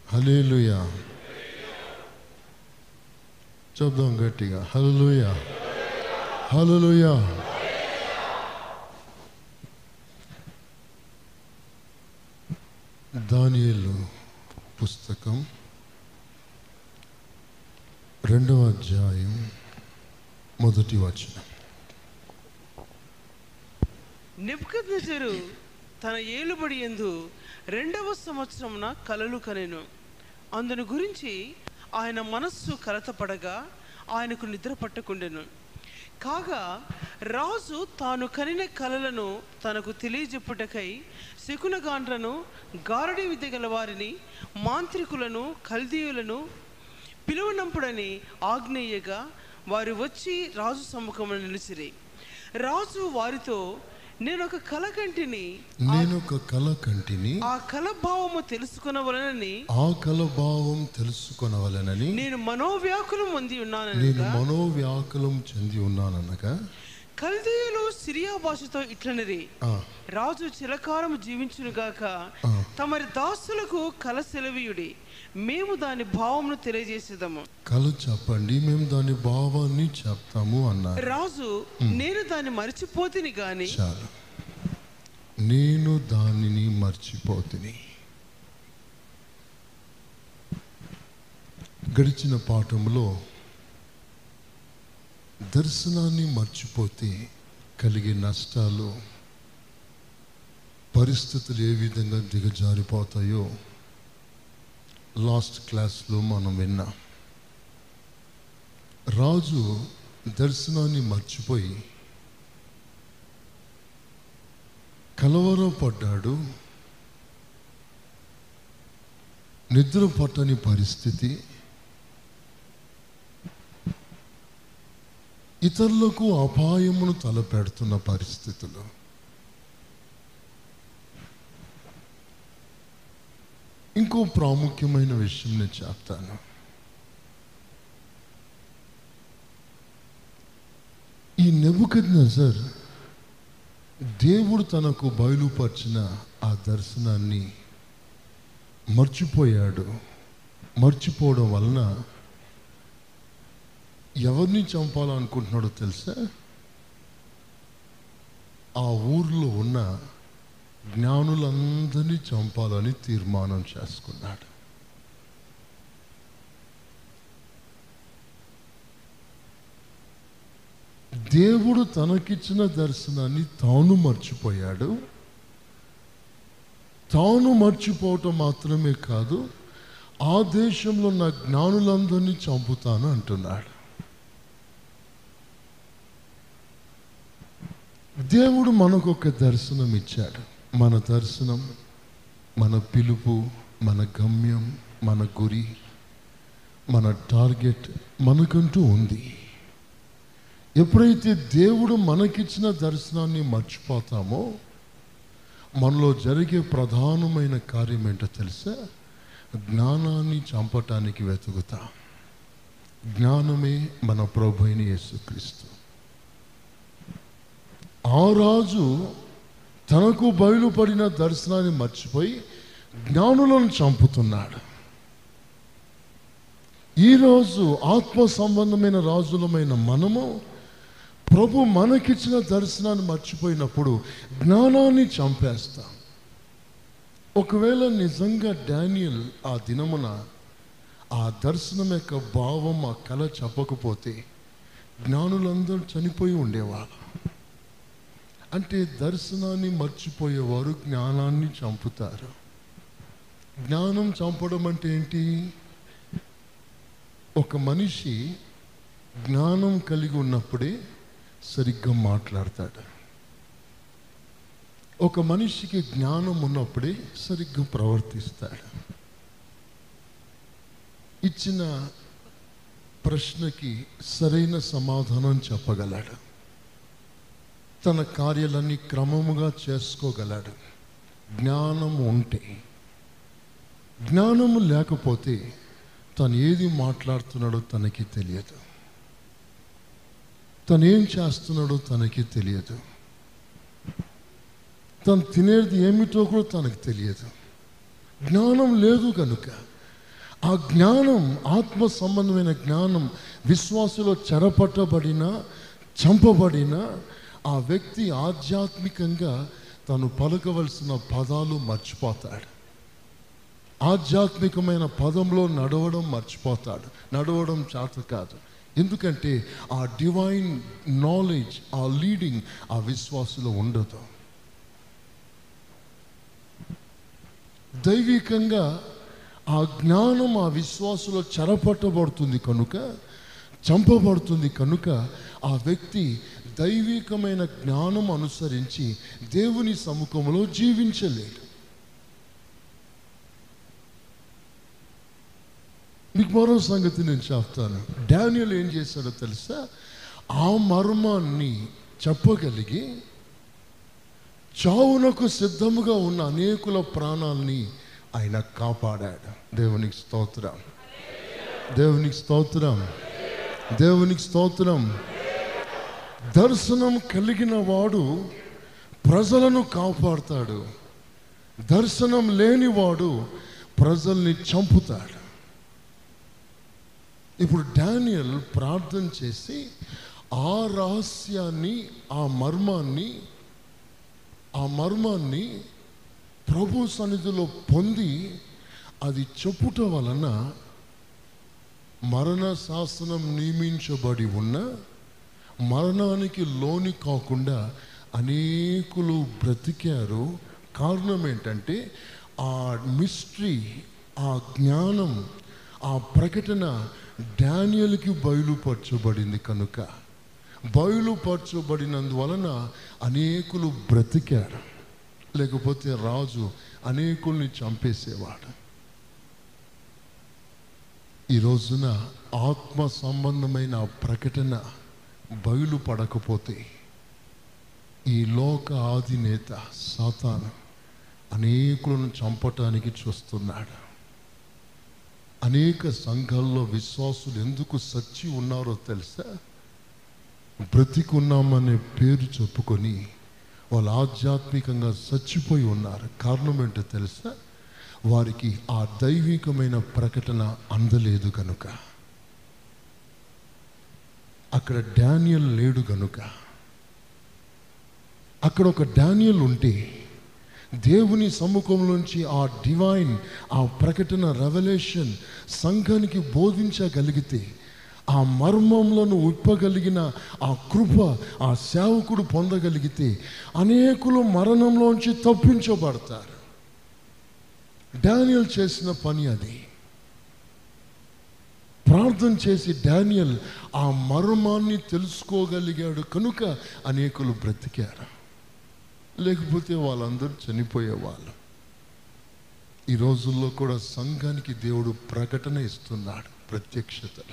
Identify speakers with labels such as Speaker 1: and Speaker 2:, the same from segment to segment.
Speaker 1: Hallelujah చెప్దాం గట్టిగా హలలుయా హలలుయా దానియేలు పుస్తకం రెండవ అధ్యాయం మొదటి వచనం
Speaker 2: నెబుకద్నెజరు తన ఏలుబడి ఎందు రెండవ సంవత్సరమున కలలు కనెను అందును గురించి ఆయన మనస్సు కలతపడగా ఆయనకు నిద్ర పట్టకుండెను కాగా రాజు తాను కనిన కలలను తనకు తెలియజెప్పుటకై శకునగాండ్రను గారడి విద్య గల వారిని మాంత్రికులను కల్దీయులను పిలువనంపుడని ఆజ్ఞేయగా వారు వచ్చి రాజు సముఖమున నిలిచిరి రాజు వారితో నేను ఒక కల కంటిని
Speaker 1: నేను ఒక కల కంటిని
Speaker 2: ఆ కల భావము తెలుసుకునవలనని
Speaker 1: ఆ కల భావం తెలుసుకొనవలెనని
Speaker 2: నేను మనోవ్యాకులం పొంది
Speaker 1: నేను
Speaker 2: ఉన్నాననగా
Speaker 1: మనోవ్యాకులం చెంది ఉన్నాననగా
Speaker 2: కల్దీయులు సిరియా భాషతో ఇట్లనిరి
Speaker 1: ఆ,
Speaker 2: రాజు చిరకాలము జీవించునుగాక
Speaker 1: ఆ.
Speaker 2: తమరి దాసులకు కల సెలవీయుడి మేము దాని భావమును తెలియజేసేదము
Speaker 1: కల చెప్పండి మేము దాని భావాన్ని చెప్తాము అన్నారు
Speaker 2: రాజు నేను దాన్ని మరిచిపోతిని గాని
Speaker 1: చాలు నేను దానిని మర్చిపోతుని గడిచిన పాఠంలో దర్శనాన్ని మర్చిపోతే కలిగే నష్టాలు పరిస్థితులు ఏ విధంగా దిగజారిపోతాయో లాస్ట్ క్లాస్లో మనం విన్నాం రాజు దర్శనాన్ని మర్చిపోయి కలవరపడ్డాడు నిద్ర పట్టని పరిస్థితి ఇతరులకు అపాయమును తలపెడుతున్న పరిస్థితులు ఇంకో ప్రాముఖ్యమైన విషయం నేను చెప్తాను ఈ నెబుకద్ నజర్ దేవుడు తనకు బయలుపరిచిన ఆ దర్శనాన్ని మర్చిపోయాడు మర్చిపోవడం వలన ఎవరిని చంపాలనుకుంటున్నాడో తెలుసా ఆ ఊర్లో ఉన్న జ్ఞానులందరినీ చంపాలని తీర్మానం చేసుకున్నాడు దేవుడు తనకిచ్చిన దర్శనాన్ని తాను మర్చిపోయాడు తాను మర్చిపోవటం మాత్రమే కాదు ఆ దేశంలో నా జ్ఞానులందరినీ చంపుతాను అంటున్నాడు దేవుడు మనకు ఒక దర్శనం ఇచ్చాడు మన దర్శనం మన పిలుపు మన గమ్యం మన గురి మన టార్గెట్ మనకంటూ ఉంది ఎప్పుడైతే దేవుడు మనకిచ్చిన దర్శనాన్ని మర్చిపోతామో మనలో జరిగే ప్రధానమైన కార్యం ఏంటో తెలుసా జ్ఞానాన్ని చంపటానికి వెతుకుతాం జ్ఞానమే మన ప్రభు అయిన యేసుక్రీస్తు ఆ రాజు తనకు బయలుపడిన దర్శనాన్ని మర్చిపోయి జ్ఞానులను చంపుతున్నాడు ఈరోజు ఆత్మ సంబంధమైన రాజులమైన మనము ప్రభు మనకిచ్చిన దర్శనాన్ని మర్చిపోయినప్పుడు జ్ఞానాన్ని చంపేస్తాం ఒకవేళ నిజంగా డానియల్ ఆ దినమున ఆ దర్శనం యొక్క భావం ఆ కళ చెప్పకపోతే జ్ఞానులందరూ చనిపోయి ఉండేవాళ్ళు అంటే దర్శనాన్ని మర్చిపోయేవారు జ్ఞానాన్ని చంపుతారు జ్ఞానం చంపడం అంటే ఏంటి ఒక మనిషి జ్ఞానం కలిగి ఉన్నప్పుడే సరిగ్గా మాట్లాడతాడు ఒక మనిషికి జ్ఞానం ఉన్నప్పుడే సరిగ్గా ప్రవర్తిస్తాడు ఇచ్చిన ప్రశ్నకి సరైన సమాధానం చెప్పగలడు తన కార్యాలన్నీ క్రమముగా చేసుకోగలడు జ్ఞానం ఉంటే జ్ఞానము లేకపోతే తను ఏది మాట్లాడుతున్నాడో తనకి తెలియదు తను ఏం చేస్తున్నాడో తనకి తెలియదు తను తినేది ఏమిటో కూడా తనకు తెలియదు జ్ఞానం లేదు కనుక ఆ జ్ఞానం ఆత్మ సంబంధమైన జ్ఞానం విశ్వాసులో చెరపట్టబడిన చంపబడిన ఆ వ్యక్తి ఆధ్యాత్మికంగా తను పలకవలసిన పదాలు మర్చిపోతాడు ఆధ్యాత్మికమైన పదంలో నడవడం మర్చిపోతాడు నడవడం చేత కాదు ఎందుకంటే ఆ డివైన్ నాలెడ్జ్ ఆ లీడింగ్ ఆ విశ్వాసులో ఉండదు దైవికంగా ఆ జ్ఞానం ఆ విశ్వాసులో చెరపట్టబడుతుంది కనుక చంపబడుతుంది కనుక ఆ వ్యక్తి దైవికమైన జ్ఞానం అనుసరించి దేవుని సముఖంలో జీవించలేడు మీకు మరో సంగతి నేను చెప్తాను డానియల్ ఏం చేశాడో తెలుసా ఆ మర్మాన్ని చెప్పగలిగి చావునకు సిద్ధముగా ఉన్న అనేకుల ప్రాణాల్ని ఆయన కాపాడాడు దేవునికి స్తోత్రం దేవునికి స్తోత్రం దేవునికి స్తోత్రం దర్శనం కలిగిన వాడు ప్రజలను కాపాడుతాడు దర్శనం లేనివాడు ప్రజల్ని చంపుతాడు ఇప్పుడు డానియల్ ప్రార్థన చేసి ఆ రహస్యాన్ని ఆ మర్మాన్ని ఆ మర్మాన్ని ప్రభు సన్నిధిలో పొంది అది చెప్పుట వలన మరణ శాసనం నియమించబడి ఉన్న మరణానికి లోని కాకుండా అనేకులు బ్రతికారు కారణం ఏంటంటే ఆ మిస్టరీ ఆ జ్ఞానం ఆ ప్రకటన డానియల్కి బయలుపరచబడింది కనుక బయలుపరచబడినందువలన అనేకులు బ్రతికారు లేకపోతే రాజు అనేకుల్ని చంపేసేవాడు ఈ రోజున ఆత్మ సంబంధమైన ఆ ప్రకటన బయలుపడకపోతే ఈ లోక ఆధినేత సాతాను అనేకులను చంపటానికి చూస్తున్నాడు అనేక సంఘాల్లో విశ్వాసులు ఎందుకు సచ్చి ఉన్నారో తెలుసా బ్రతికున్నామనే పేరు చెప్పుకొని వాళ్ళు ఆధ్యాత్మికంగా చచ్చిపోయి ఉన్నారు కారణం ఏంటో తెలుసా వారికి ఆ దైవికమైన ప్రకటన అందలేదు కనుక అక్కడ డానియల్ లేడు కనుక అక్కడ ఒక డానియల్ ఉంటే దేవుని సముఖంలోంచి ఆ డివైన్ ఆ ప్రకటన రెవల్యూషన్ సంఘానికి బోధించగలిగితే ఆ మర్మంలను ఉప్పగలిగిన ఆ కృప ఆ సేవకుడు పొందగలిగితే అనేకులు మరణంలోంచి తప్పించబడతారు డానియల్ చేసిన పని అది ప్రార్థన చేసి డానియల్ ఆ మర్మాన్ని తెలుసుకోగలిగాడు కనుక అనేకులు బ్రతికారు లేకపోతే వాళ్ళందరూ చనిపోయేవాళ్ళు ఈ రోజుల్లో కూడా సంఘానికి దేవుడు ప్రకటన ఇస్తున్నాడు ప్రత్యక్షతలు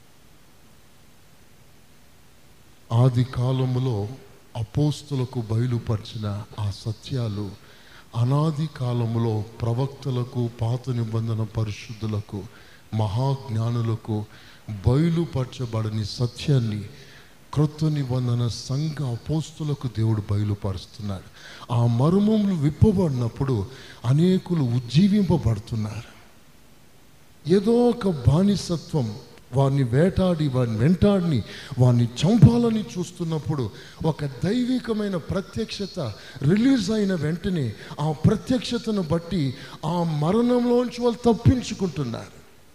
Speaker 1: ఆది కాలములో అపోస్తులకు బయలుపరిచిన ఆ సత్యాలు అనాది కాలములో ప్రవక్తలకు పాత నిబంధన పరిశుద్ధులకు మహాజ్ఞానులకు బయలుపరచబడని సత్యాన్ని క్రొత్త నిబంధన సంఘ అపోస్తులకు దేవుడు బయలుపరుస్తున్నాడు ఆ మర్మములు విప్పబడినప్పుడు అనేకులు ఉజ్జీవింపబడుతున్నారు ఏదో ఒక బానిసత్వం వారిని వేటాడి వారిని వెంటాడిని వారిని చంపాలని చూస్తున్నప్పుడు ఒక దైవికమైన ప్రత్యక్షత రిలీజ్ అయిన వెంటనే ఆ ప్రత్యక్షతను బట్టి ఆ మరణంలోంచి వాళ్ళు తప్పించుకుంటున్నారు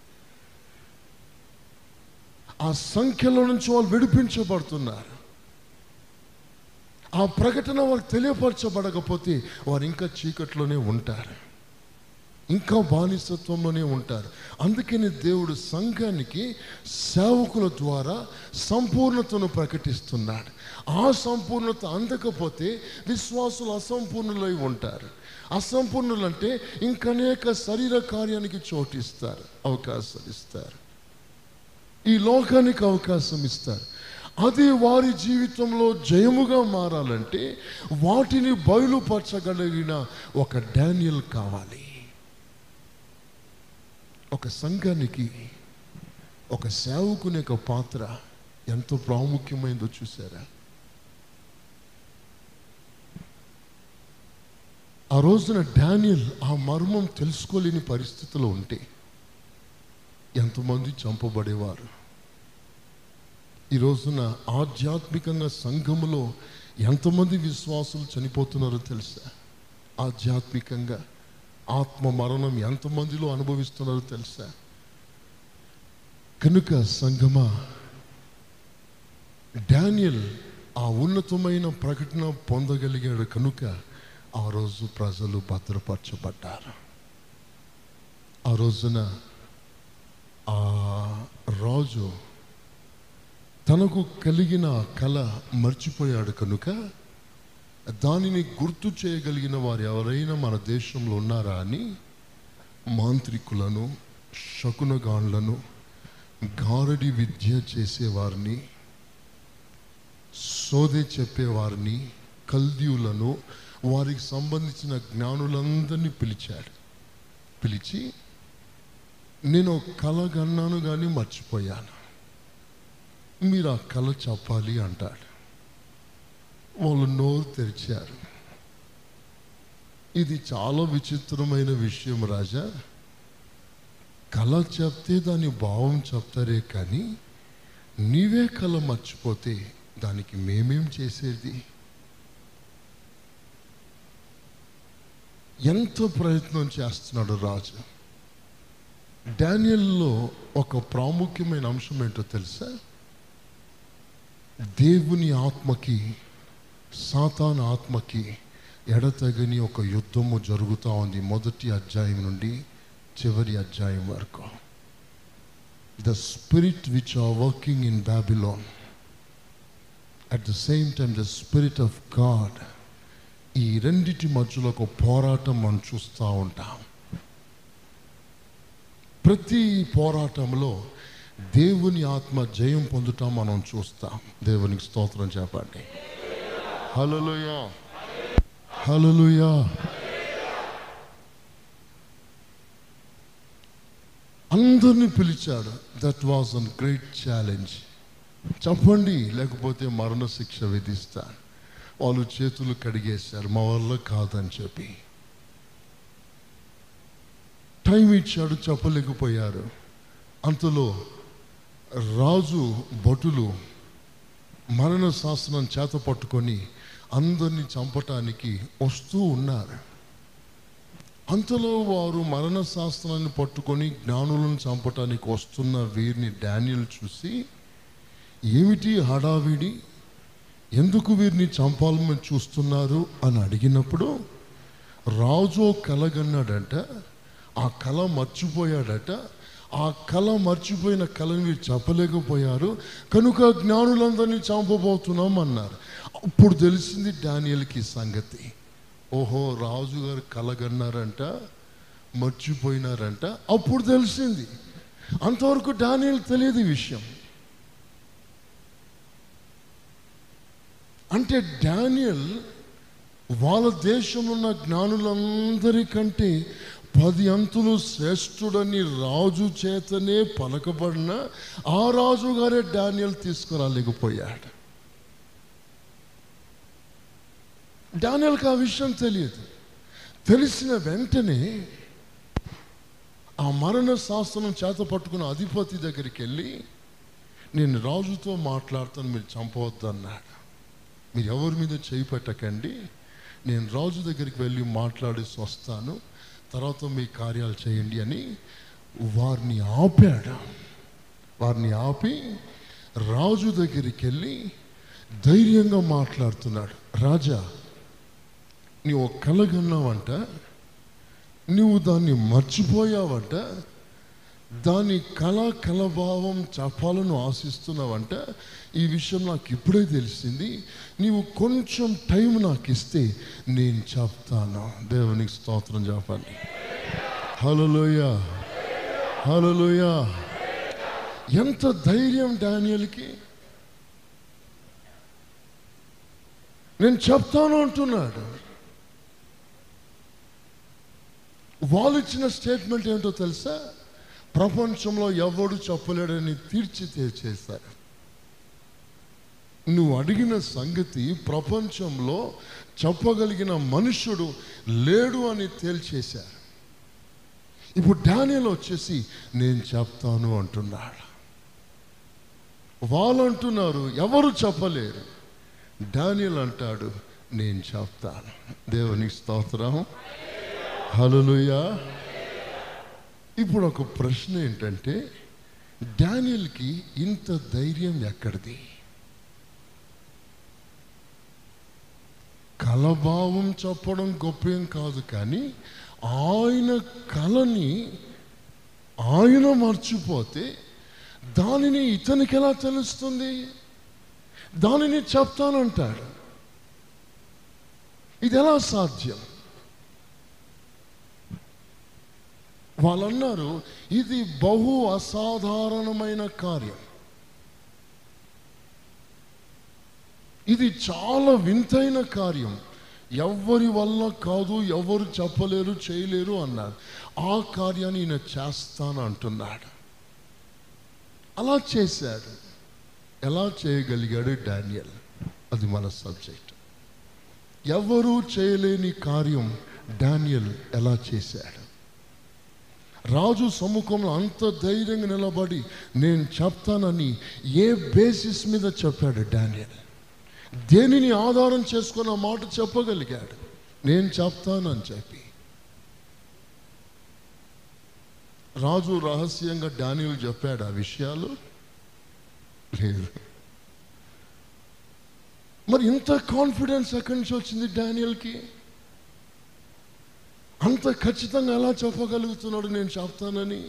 Speaker 1: ఆ సంఖ్యలో నుంచి వాళ్ళు విడిపించబడుతున్నారు ఆ ప్రకటన వాళ్ళకి తెలియపరచబడకపోతే వారు ఇంకా చీకట్లోనే ఉంటారు ఇంకా బానిసత్వంలోనే ఉంటారు అందుకని దేవుడు సంఘానికి సేవకుల ద్వారా సంపూర్ణతను ప్రకటిస్తున్నాడు ఆ సంపూర్ణత అందకపోతే విశ్వాసులు అసంపూర్ణులై ఉంటారు అసంపూర్ణులు అంటే ఇంకనేక శరీర కార్యానికి చోటిస్తారు అవకాశాలు ఇస్తారు ఈ లోకానికి అవకాశం ఇస్తారు అది వారి జీవితంలో జయముగా మారాలంటే వాటిని బయలుపరచగలిగిన ఒక డానియల్ కావాలి ఒక సంఘానికి ఒక సేవకుని యొక్క పాత్ర ఎంతో ప్రాముఖ్యమైందో చూసారా ఆ రోజున డానియల్ ఆ మర్మం తెలుసుకోలేని పరిస్థితిలో ఉంటే ఎంతమంది చంపబడేవారు ఈ రోజున ఆధ్యాత్మికంగా సంఘములో ఎంతమంది విశ్వాసులు చనిపోతున్నారో తెలుసా ఆధ్యాత్మికంగా ఆత్మ మరణం ఎంతమందిలో అనుభవిస్తున్నారో తెలుసా కనుక సంగమా డానియల్ ఆ ఉన్నతమైన ప్రకటన పొందగలిగాడు కనుక ఆ రోజు ప్రజలు భద్రపరచబడ్డారు ఆ రోజున ఆ రాజు తనకు కలిగిన కళ మర్చిపోయాడు కనుక దానిని గుర్తు చేయగలిగిన వారు ఎవరైనా మన దేశంలో ఉన్నారా అని మాంత్రికులను శకునగాండ్లను గారడి విద్య చేసేవారిని సోదే చెప్పేవారిని కల్దీయులను వారికి సంబంధించిన జ్ఞానులందరినీ పిలిచాడు పిలిచి నేను కళ కన్నాను కానీ మర్చిపోయాను మీరు ఆ కళ చెప్పాలి అంటాడు వాళ్ళు నోరు తెరిచారు ఇది చాలా విచిత్రమైన విషయం రాజా కళ చెప్తే దాని భావం చెప్తారే కానీ నీవే కళ మర్చిపోతే దానికి మేమేం చేసేది ఎంత ప్రయత్నం చేస్తున్నాడు రాజు డానియల్లో ఒక ప్రాముఖ్యమైన అంశం ఏంటో తెలుసా దేవుని ఆత్మకి సాతాన్ ఆత్మకి ఎడతగని ఒక యుద్ధము జరుగుతూ ఉంది మొదటి అధ్యాయం నుండి చివరి అధ్యాయం వరకు the spirit which are working in Babylon at the same time the spirit of God ఈ రెండిటి మధ్యలో ఒక పోరాటం మనం చూస్తూ ఉంటాం ప్రతి పోరాటంలో దేవుని ఆత్మ జయం పొందుతాం మనం చూస్తాం దేవునికి స్తోత్రం చెప్పండి హలలుయా హలలుయా అందరిని పిలిచాడు that was an great challenge చెప్పండి లేకపోతే మరణ శిక్ష విధిస్తాను వాళ్ళు చేతులు కడిగేశారు మా వల్ల కాదని చెప్పి టైం ఇచ్చాడు చెప్పలేకపోయారు అంతలో రాజు భటులు మరణ శాసనం చేత పట్టుకొని అందరినీ చంపటానికి వస్తూ ఉన్నారు అంతలో వారు మరణ శాస్త్రాన్ని పట్టుకొని జ్ఞానులను చంపటానికి వస్తున్న వీరిని డానియల్ చూసి ఏమిటి హడావిడి ఎందుకు వీరిని చంపాలని చూస్తున్నారు అని అడిగినప్పుడు రాజు కలగన్నాడంట ఆ కళ మర్చిపోయాడట ఆ కళ మర్చిపోయిన కళని మీరు చెప్పలేకపోయారు కనుక జ్ఞానులందరినీ చంపబోతున్నాం అన్నారు అప్పుడు తెలిసింది డానియల్కి సంగతి ఓహో రాజుగారు కలగన్నారంట మర్చిపోయినారంట అప్పుడు తెలిసింది అంతవరకు డానియల్ తెలియదు ఈ విషయం అంటే డానియల్ వాళ్ళ దేశంలో ఉన్న జ్ఞానులందరికంటే పది అంతులు శ్రేష్ఠుడని రాజు చేతనే పలకబడిన ఆ రాజు గారే డానియల్ తీసుకురాలేకపోయాడు డానియల్కి ఆ విషయం తెలియదు తెలిసిన వెంటనే ఆ మరణ శాస్త్రం చేత పట్టుకున్న అధిపతి దగ్గరికి వెళ్ళి నేను రాజుతో మాట్లాడతాను మీరు చంపవద్దు అన్నాడు మీరు ఎవరి మీద చేయి పెట్టకండి నేను రాజు దగ్గరికి వెళ్ళి మాట్లాడేసి వస్తాను తర్వాత మీ కార్యాలు చేయండి అని వారిని ఆపాడు వారిని ఆపి రాజు దగ్గరికి వెళ్ళి ధైర్యంగా మాట్లాడుతున్నాడు రాజా నీవు కలగన్నావంట నువ్వు దాన్ని మర్చిపోయావంట దాని కళ కలభావం చెప్పాలని ఆశిస్తున్నావంట ఈ విషయం నాకు ఇప్పుడే తెలిసింది నీవు కొంచెం టైం నాకు ఇస్తే నేను చెప్తాను దేవునికి స్తోత్రం చెప్పండి హలోయ హలోయ ఎంత ధైర్యం డానియల్కి నేను చెప్తాను అంటున్నాడు వాళ్ళు ఇచ్చిన స్టేట్మెంట్ ఏంటో తెలుసా ప్రపంచంలో ఎవడు చెప్పలేడని తీర్చి చేశారు నువ్వు అడిగిన సంగతి ప్రపంచంలో చెప్పగలిగిన మనుష్యుడు లేడు అని తేల్చేశారు ఇప్పుడు డానియల్ వచ్చేసి నేను చెప్తాను అంటున్నాడు వాళ్ళు అంటున్నారు ఎవరు చెప్పలేరు డానియల్ అంటాడు నేను చెప్తాను దేవునికి స్తోత్రం హల్లెలూయా ఇప్పుడు ఒక ప్రశ్న ఏంటంటే డానియల్కి ఇంత ధైర్యం ఎక్కడిది కలభావం చెప్పడం గొప్పేం కాదు కానీ ఆయన కళని ఆయన మర్చిపోతే దానిని ఇతనికి ఎలా తెలుస్తుంది దానిని చెప్తానంటాడు ఇది ఎలా సాధ్యం వాళ్ళన్నారు ఇది బహు అసాధారణమైన కార్యం ఇది చాలా వింతైన కార్యం ఎవ్వరి వల్ల కాదు ఎవరు చెప్పలేరు చేయలేరు అన్నారు ఆ కార్యాన్ని ఈయన చేస్తాను అంటున్నాడు అలా చేశాడు ఎలా చేయగలిగాడు డానియల్ అది మన సబ్జెక్ట్ ఎవరు చేయలేని కార్యం డానియల్ ఎలా చేశాడు రాజు సముఖంలో అంత ధైర్యంగా నిలబడి నేను చెప్తానని ఏ బేసిస్ మీద చెప్పాడు డానియల్ దేనిని ఆధారం చేసుకున్న మాట చెప్పగలిగాడు నేను చెప్తానని చెప్పి రాజు రహస్యంగా డానియల్ చెప్పాడు ఆ విషయాలు లేదు మరి ఇంత కాన్ఫిడెన్స్ ఎక్కడి నుంచి వచ్చింది డానియల్కి అంత ఖచ్చితంగా ఎలా చెప్పగలుగుతున్నాడు నేను చెప్తానని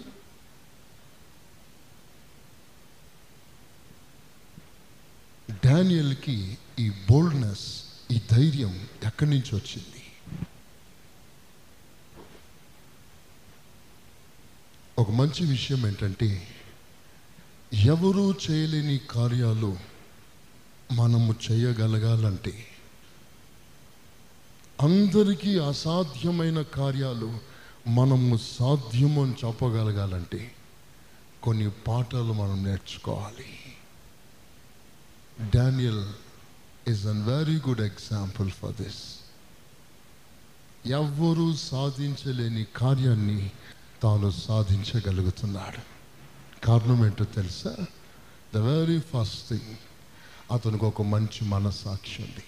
Speaker 1: డానియల్కి ఈ బోల్డ్నెస్ ఈ ధైర్యం ఎక్కడి నుంచి వచ్చింది ఒక మంచి విషయం ఏంటంటే ఎవరూ చేయలేని కార్యాలు మనము చేయగలగాలంటే అందరికీ అసాధ్యమైన కార్యాలు మనము సాధ్యము అని చెప్పగలగాలంటే కొన్ని పాఠాలు మనం నేర్చుకోవాలి Daniel is an very good example for this ఎవ్వరూ సాధించలేని కార్యాన్ని తాను సాధించగలుగుతున్నాడు కారణం ఏంటో తెలుసా ద వెరీ ఫస్ట్ థింగ్ అతనికి ఒక మంచి మనస్సాక్షి ఉంది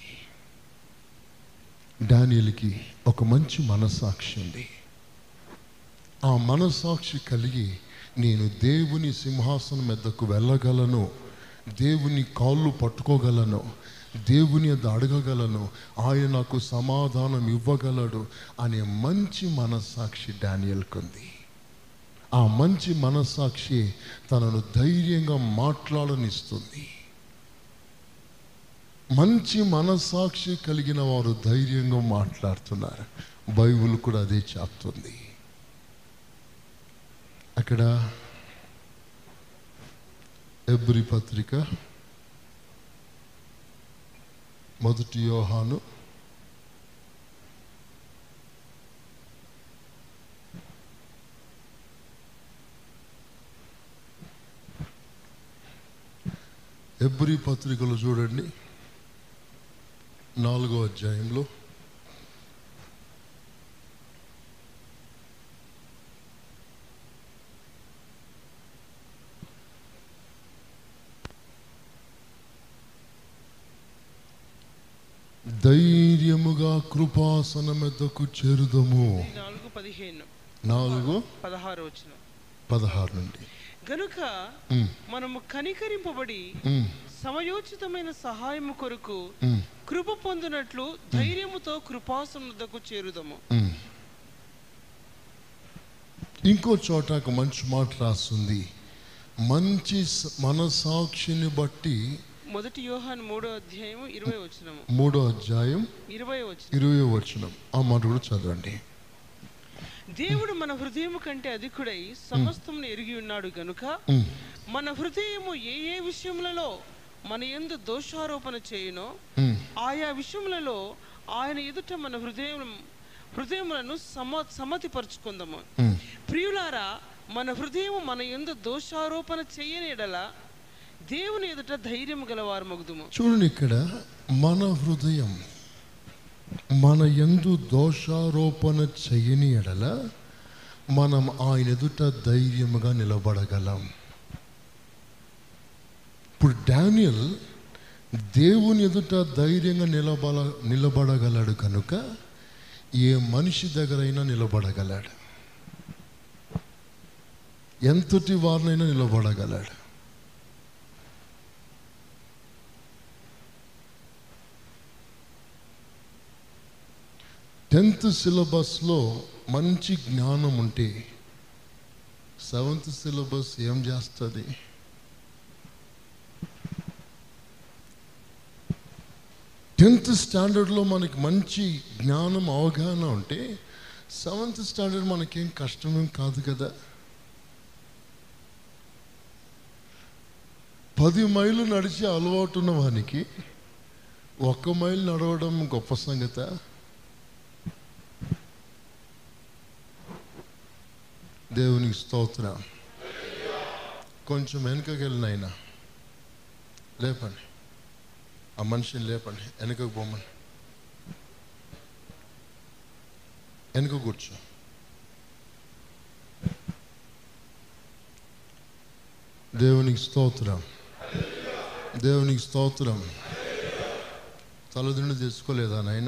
Speaker 1: డానియల్కి ఒక మంచి మనస్సాక్షి ఉంది ఆ మనస్సాక్షి కలిగి నేను దేవుని సింహాసనం మెద్దకు వెళ్ళగలను దేవుని కాళ్ళు పట్టుకోగలను దేవుని అది అడగగలను ఆయన నాకు సమాధానం ఇవ్వగలడు అనే మంచి మనస్సాక్షి డానియల్కి ఉంది ఆ మంచి మనస్సాక్షి తనను ధైర్యంగా మాట్లాడనిస్తుంది మంచి మనస్సాక్షి కలిగిన వారు ధైర్యంగా మాట్లాడుతున్నారు బైబిల్ కూడా అదే చెప్తుంది అక్కడ ఎబ్రి పత్రిక మొదటి యోహాను ఎబ్రి పత్రికలు చూడండి నాలుగో అధ్యాయంలో ధైర్యముగా కృపాసన మెద్దకు చేరుదము
Speaker 2: నాలుగు పదిహేను
Speaker 1: నాలుగు
Speaker 2: పదహారు వచ్చిన
Speaker 1: పదహారు నుండి
Speaker 2: గనుక
Speaker 1: ఉమ్,
Speaker 2: మనము కనికరింపబడి
Speaker 1: ఉమ్,
Speaker 2: సమయోచితమైన సహాయము కొరకు
Speaker 1: ఉమ్,
Speaker 2: కృప పొందినట్లు ధైర్యముతో కృపాసనకు చేరుదము
Speaker 1: ఉమ్. ఇంకో చోట ఒక మంచి మాట రాస్తుంది మంచి స- మనసాక్షిని బట్టి
Speaker 2: మొదటి యోహాన్ మూడో అధ్యాయం ఇరవై వచ్చినము
Speaker 1: మూడో అధ్యాయం
Speaker 2: ఇరవై వచ్చిన
Speaker 1: ఇరవై వచనం ఆ మాట కూడా చదవండి
Speaker 2: దేవుడు మన హృదయము కంటే అధికుడై సమస్తమును ఎరిగి ఉన్నాడు గనుక
Speaker 1: ఉమ్,
Speaker 2: మన హృదయము ఏ ఏ విషయములలో మన యందు దోషారోపణ చేయునో
Speaker 1: ఉమ్,
Speaker 2: ఆయా విషయములలో ఆయన ఎదుట మన హృదయం హృదయములను సమ సమ్మతిపరుచుకుందాము
Speaker 1: ఉమ్.
Speaker 2: ప్రియులారా మన హృదయం మన యందు దోషారోపణ చేయని ఎడల దేవుని ఎదుట ధైర్యం గలవారు మగుదుము
Speaker 1: చూడండి ఇక్కడ మన హృదయం మన యందు దోషారోపణ చేయని ఎడల మనం ఆయన ఎదుట ధైర్యముగా నిలబడగలం ఇప్పుడు డానియల్ దేవుని ఎదుట ధైర్యంగా నిలబడ నిలబడగలడు కనుక ఏ మనిషి దగ్గరైనా నిలబడగలడు ఎంతటి వారినైనా నిలబడగలడు టెన్త్ సిలబస్లో మంచి జ్ఞానం ఉంటే సెవెంత్ సిలబస్ ఏం చేస్తుంది టెన్త్ స్టాండర్డ్లో మనకి మంచి జ్ఞానం అవగాహన ఉంటే సెవెంత్ స్టాండర్డ్ మనకేం కష్టమేం కాదు కదా పది మైళ్ళు నడిచే అలవాటు ఉన్న వానికి ఒక్క మైలు నడవడం గొప్ప సంగత దేవునికి స్తోత్రం కొంచెం వెనుకకి వెళ్ళిన ఆయన లేపండి ఆ మనిషిని లేపండి వెనుకకు పోమని వెనుక కూర్చో దేవునికి స్తోత్రం దేవునికి స్తోత్రం తలదిండు తెచ్చుకోలేదా నాయన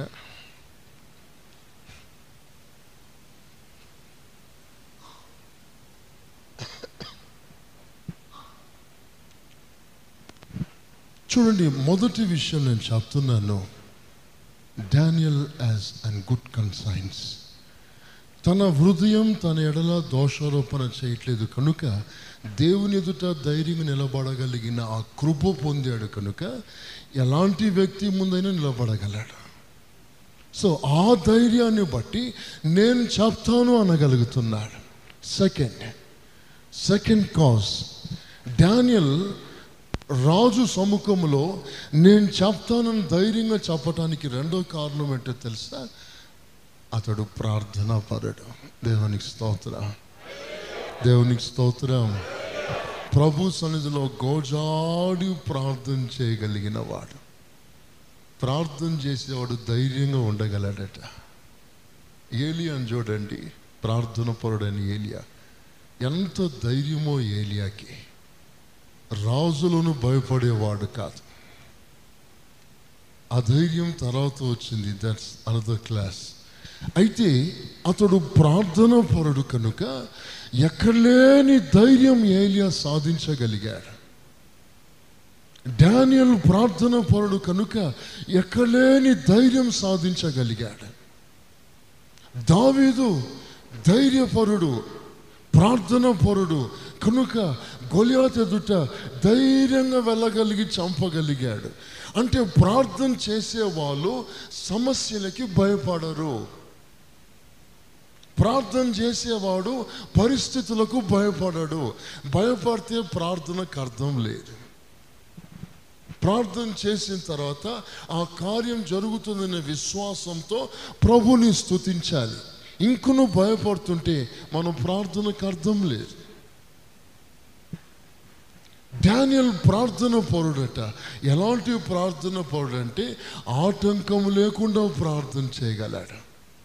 Speaker 1: చూడండి మొదటి విషయం నేను చెప్తున్నాను Daniel as and good conscience తన హృదయం తన ఎడల దోషారోపణ చేయట్లేదు కనుక దేవుని ఎదుట ధైర్యం నిలబడగలిగిన ఆ కృప పొందాడు కనుక ఎలాంటి వ్యక్తి ముందైనా నిలబడగలడు సో ఆ ధైర్యాన్ని బట్టి నేను చెప్తాను అనగలుగుతున్నాడు సెకండ్ సెకండ్ కాజ్ డానియల్ రాజు సముఖంలో నేను చెప్తానని ధైర్యంగా చెప్పటానికి రెండో కారణం ఏంటో తెలుసా అతడు ప్రార్థనా పరుడు దేవునికి స్తోత్రం దేవునికి స్తోత్రం ప్రభు సన్నిధిలో గోజాడి ప్రార్థన చేయగలిగిన వాడు ప్రార్థన చేసేవాడు ధైర్యంగా ఉండగలడట ఏలియాని చూడండి ప్రార్థన పరుడని ఏలియా ఎంత ధైర్యమో ఏలియాకి రాజులను భయపడేవాడు కాదు ఆ ధైర్యం తర్వాత వచ్చింది దట్స్ అనదర్ క్లాస్ అయితే అతడు ప్రార్థన పరుడు కనుక ఎక్కడలేని ధైర్యం ఏలియా సాధించగలిగాడు డానియల్ ప్రార్థన పరుడు కనుక ఎక్కడలేని ధైర్యం సాధించగలిగాడు దావీదు ధైర్యపరుడు ప్రార్థన పరుడు కనుక గొలియాత్ ఎదుట ధైర్యంగా వెళ్ళగలిగి చంపగలిగాడు అంటే ప్రార్థన చేసేవాళ్ళు సమస్యలకి భయపడరు ప్రార్థన చేసేవాడు పరిస్థితులకు భయపడడు భయపడితే ప్రార్థనకు అర్థం లేదు ప్రార్థన చేసిన తర్వాత ఆ కార్యం జరుగుతుందనే విశ్వాసంతో ప్రభుని స్తుతించాలి ఇంకను భయపడుతుంటే మనం ప్రార్థనకు అర్థం లేదు డానియల్ ప్రార్థన పరుడట ఎలాంటి ప్రార్థన పరుడు అంటే ఆటంకం లేకుండా ప్రార్థన చేయగలడు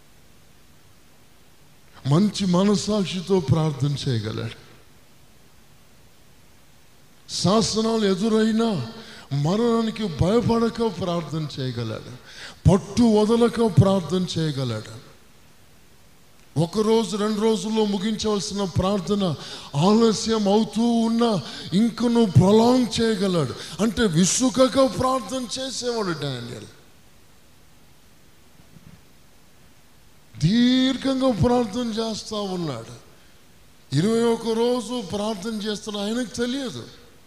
Speaker 1: మంచి మనసాక్షితో ప్రార్థన చేయగలడు శాసనాలు ఎదురైనా మరణానికి భయపడక ప్రార్థన చేయగలడు పట్టు వదలక ప్రార్థన చేయగలడు ఒక రోజు రెండు రోజుల్లో ముగించవలసిన ప్రార్థన ఆలస్యం అవుతూ ఉన్నా ఇంకను ప్రొలాంగ్ చేయగలడు అంటే విసుకక ప్రార్థన చేసేవాడు డానియల్ దీర్ఘంగా ప్రార్థన చేస్తూ ఉన్నాడు ఇరవై ఒక రోజు ప్రార్థన చేస్తున్న ఆయనకు తెలియదు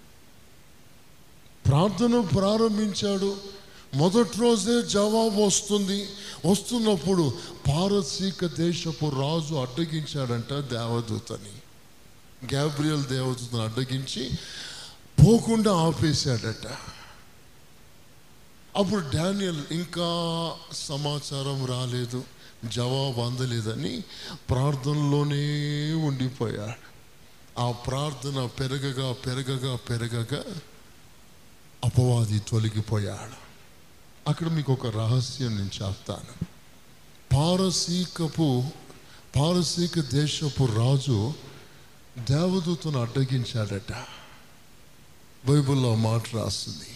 Speaker 1: ప్రార్థన ప్రారంభించాడు మొదటి రోజే జవాబు వస్తుంది వస్తున్నప్పుడు పారసీక దేశపు రాజు అడ్డగించాడంట దేవదూతని గ్యాబ్రియల్ దేవదూతని అడ్డగించి పోకుండా ఆపేశాడట అప్పుడు డానియల్ ఇంకా సమాచారం రాలేదు జవాబు అందలేదని ప్రార్థనలోనే ఉండిపోయాడు ఆ ప్రార్థన పెరగగా పెరగగా పెరగగా అపవాది తొలగిపోయాడు అక్కడ మీకు ఒక రహస్యం నేను చెప్తాను పారసీకపు పారసీక దేశపు రాజు దేవదూతను అడ్డగించాడట బైబిల్లో ఆ మాట రాస్తుంది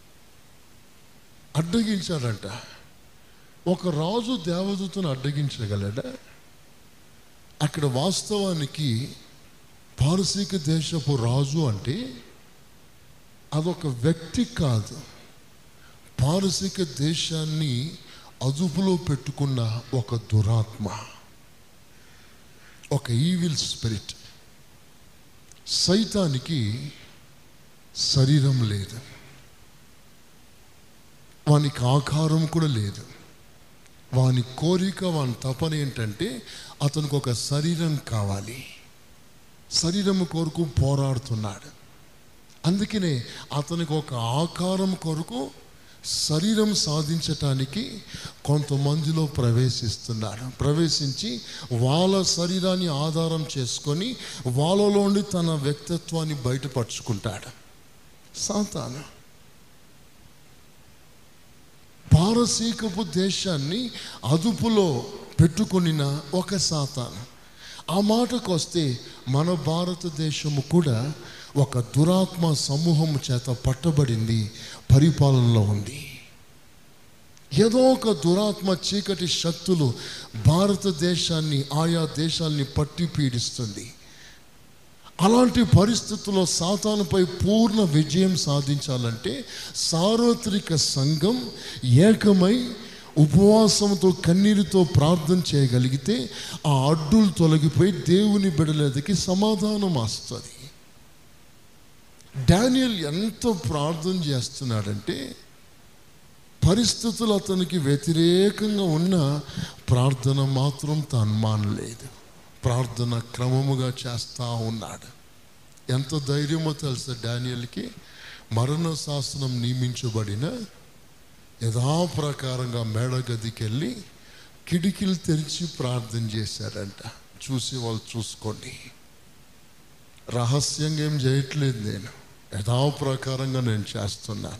Speaker 1: అడ్డగించాడంట ఒక రాజు దేవదూతను అడ్డగించగలడా అక్కడ వాస్తవానికి పారసీక దేశపు రాజు అంటే అదొక వ్యక్తి కాదు పారసీక దేశాన్ని అదుపులో పెట్టుకున్న ఒక దురాత్మ ఒక ఈవిల్ స్పిరిట్ సైతానికి శరీరం లేదు వానికి ఆకారం కూడా లేదు వాని కోరిక వాని తపన ఏంటంటే అతనికి ఒక శరీరం కావాలి శరీరం కొరకు పోరాడుతున్నాడు అందుకనే అతనికి ఒక ఆకారం కొరకు శరీరం సాధించటానికి కొంతమందిలో ప్రవేశిస్తున్నాడు ప్రవేశించి వాళ్ళ శరీరాన్ని ఆధారం చేసుకొని వాళ్ళలోండి తన వ్యక్తిత్వాన్ని బయటపరుచుకుంటాడు సాతాను పారసీకపు దేశాన్ని అదుపులో పెట్టుకొనిన ఒక సాతాను ఆ మాటకు వస్తే మన భారతదేశము కూడా ఒక దురాత్మ సమూహం చేత పట్టబడింది పరిపాలనలో ఉంది ఏదో ఒక దురాత్మ చీకటి శక్తులు భారతదేశాన్ని ఆయా దేశాల్ని పట్టి పీడిస్తుంది అలాంటి పరిస్థితుల్లో సాతానుపై పూర్ణ విజయం సాధించాలంటే సార్వత్రిక సంఘం ఏకమై ఉపవాసంతో కన్నీరుతో ప్రార్థన చేయగలిగితే ఆ అడ్డులు తొలగిపోయి దేవుని బిడలకి సమాధానం వస్తుంది డానియల్ ఎంత ప్రార్థన చేస్తున్నాడంటే పరిస్థితులు అతనికి వ్యతిరేకంగా ఉన్న ప్రార్థన మాత్రం తాను మానలేదు ప్రార్థన క్రమముగా చేస్తూ ఉన్నాడు ఎంత ధైర్యమో తెలుసా డానియల్కి మరణ శాసనం నియమించబడిన యథాప్రకారంగా మేడగదికి వెళ్ళి కిటికీలు తెరిచి ప్రార్థన చేశారంట చూసి వాళ్ళు చూసుకోండి రహస్యంగా ఏం చేయట్లేదు నేను యథాప్రకారంగా నేను చేస్తున్నాను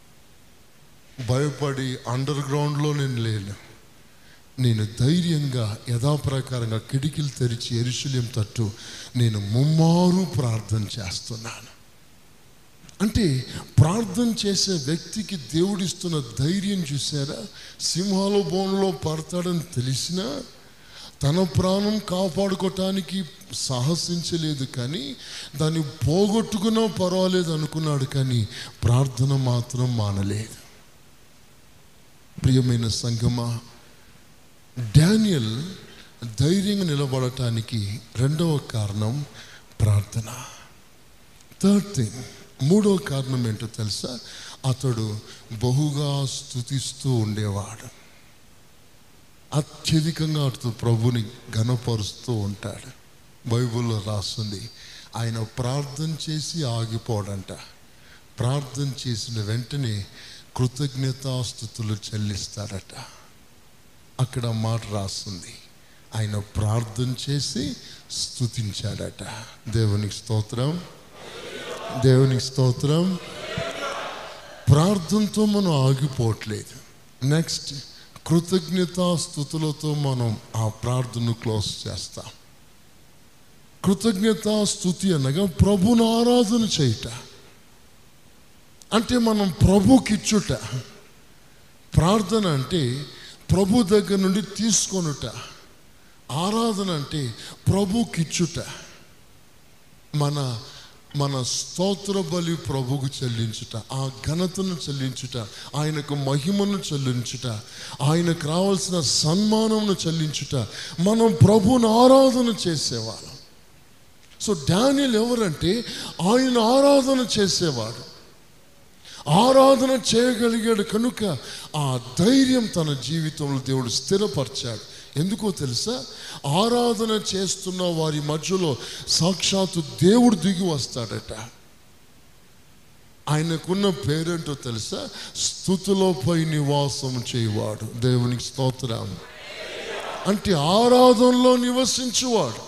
Speaker 1: భయపడి అండర్ గ్రౌండ్లో నేను లేను నేను ధైర్యంగా యథాప్రకారంగా కిటికీలు తెరిచి ఎరుశల్యం తట్టు నేను ముమ్మారు ప్రార్థన చేస్తున్నాను అంటే ప్రార్థన చేసే వ్యక్తికి దేవుడిస్తున్న ధైర్యం చూసారా సింహాల బోన్లో పడతాడని తెలిసినా తన ప్రాణం కాపాడుకోవటానికి సాహసించలేదు కానీ దాన్ని పోగొట్టుకున్నా పర్వాలేదు అనుకున్నాడు కానీ ప్రార్థన మాత్రం మానలేదు ప్రియమైన సంగమా డానియల్ ధైర్యంగా నిలబడటానికి రెండవ కారణం ప్రార్థన థర్డ్ థింగ్ మూడవ కారణం ఏంటో తెలుసా అతడు బహుగా స్థుతిస్తూ ఉండేవాడు అత్యధికంగా అతడు ప్రభుని గనపరుస్తూ ఉంటాడు బైబిల్లో రాస్తుంది ఆయన ప్రార్థన చేసి ఆగిపోడంట ప్రార్థన చేసిన వెంటనే కృతజ్ఞతాస్థుతులు చెల్లిస్తాడట అక్కడ మాట రాస్తుంది ఆయన ప్రార్థన చేసి స్థుతించాడట దేవునికి స్తోత్రం దేవునికి స్తోత్రం ప్రార్థనతో మనం ఆగిపోవట్లేదు నెక్స్ట్ కృతజ్ఞతాస్థుతులతో మనం ఆ ప్రార్థన క్లోజ్ చేస్తాం కృతజ్ఞతాస్థుతి అనగా ప్రభుని ఆరాధన చేయుట అంటే మనం ప్రభుకిచ్చుట ప్రార్థన అంటే ప్రభు దగ్గర నుండి తీసుకొనుట ఆరాధన అంటే ప్రభుకిచ్చుట మన మన స్తోత్ర బలి ప్రభుకు చెల్లించుట ఆ ఘనతను చెల్లించుట ఆయనకు మహిమను చెల్లించుట ఆయనకు రావాల్సిన సన్మానమును చెల్లించుట మనం ప్రభుని ఆరాధన చేసేవాళ్ళం సో డానియల్ ఎవరంటే ఆయన ఆరాధన చేసేవాడు ఆరాధన చేయగలిగాడు కనుక ఆ ధైర్యం తన జీవితంలో దేవుడు స్థిరపరిచాడు ఎందుకో తెలుసా ఆరాధన చేస్తున్న వారి మధ్యలో సాక్షాత్తు దేవుడు దిగి వస్తాడట ఆయనకున్న పేరేంటో తెలుసా స్థుతులపై నివాసం చేయవాడు దేవునికి స్తోత్రం అంటే ఆరాధనలో నివసించువాడు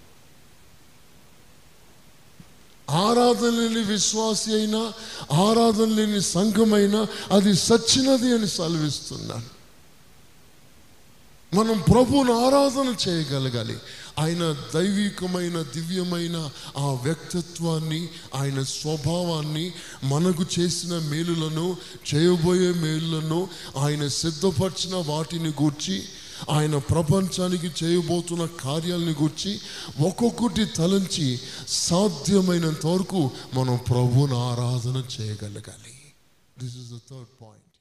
Speaker 1: ఆరాధన లేని విశ్వాసి అయినా ఆరాధన లేని సంఘమైనా అది సచ్చినది అని సెలవిస్తున్నాను మనం ప్రభువును ఆరాధన చేయగలగాలి ఆయన దైవికమైన దివ్యమైన ఆ వ్యక్తిత్వాన్ని ఆయన స్వభావాన్ని మనకు చేసిన మేలులను చేయబోయే మేలులను ఆయన సిద్ధపరిచిన వాటిని గూర్చి ఆయన ప్రపంచానికి చేయబోతున్న కార్యాలని గూర్చి ఒక్కొక్కటి తలంచి సాధ్యమైనంత వరకు మనం ప్రభువును ఆరాధన చేయగలగాలి this is the third point